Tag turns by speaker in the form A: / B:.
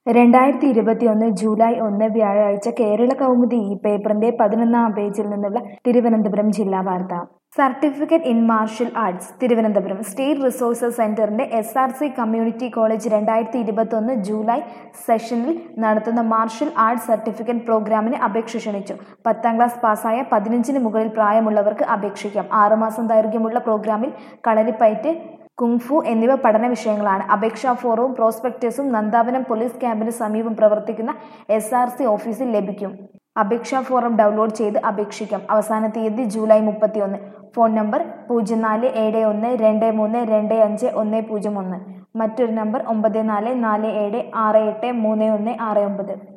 A: രണ്ടായിരത്തി ഇരുപത്തിയൊന്ന് ജൂലൈ ഒന്ന് വ്യാഴാഴ്ച കേരള കൗമുദി ഈ പേപ്പറിന്റെ പതിനൊന്നാം പേജിൽ നിന്നുള്ള തിരുവനന്തപുരം ജില്ലാ വാർത്ത certificate in martial arts Thiruvananthapuram state resources സെന്ററിന്റെ S R C community college രണ്ടായിരത്തി ഇരുപത്തൊന്ന് ജൂലൈ സെഷനിൽ നടത്തുന്ന മാർഷൽ ആർട്സ് സർട്ടിഫിക്കറ്റ് പ്രോഗ്രാമിന് അപേക്ഷ ക്ഷണിച്ചു പത്താം ക്ലാസ് പാസ്സായ പതിനഞ്ചിന് മുകളിൽ പ്രായമുള്ളവർക്ക് അപേക്ഷിക്കാം ആറുമാസം ദൈർഘ്യമുള്ള പ്രോഗ്രാമിൽ കളരിപ്പയറ്റ് കുങ്ഫു എന്നിവ പഠന വിഷയങ്ങളാണ് അപേക്ഷാ ഫോറവും പ്രോസ്പെക്ടസും നന്ദാവനം പോലീസ് ക്യാമ്പിന് സമീപം പ്രവർത്തിക്കുന്ന എസ് ആർ സി ഓഫീസിൽ ലഭിക്കും അപേക്ഷാ ഫോറം ഡൗൺലോഡ് ചെയ്ത് അപേക്ഷിക്കാം അവസാന തീയതി ജൂലൈ മുപ്പത്തിയൊന്ന് ഫോൺ നമ്പർ പൂജ്യം നാല് ഏഴ് ഒന്ന് രണ്ട് മൂന്ന് രണ്ട് അഞ്ച് ഒന്ന് പൂജ്യം ഒന്ന് മറ്റൊരു നമ്പർ ഒമ്പത് നാല് നാല് ഏഴ് ആറ് എട്ട് മൂന്ന് ഒന്ന് ആറ് ഒമ്പത്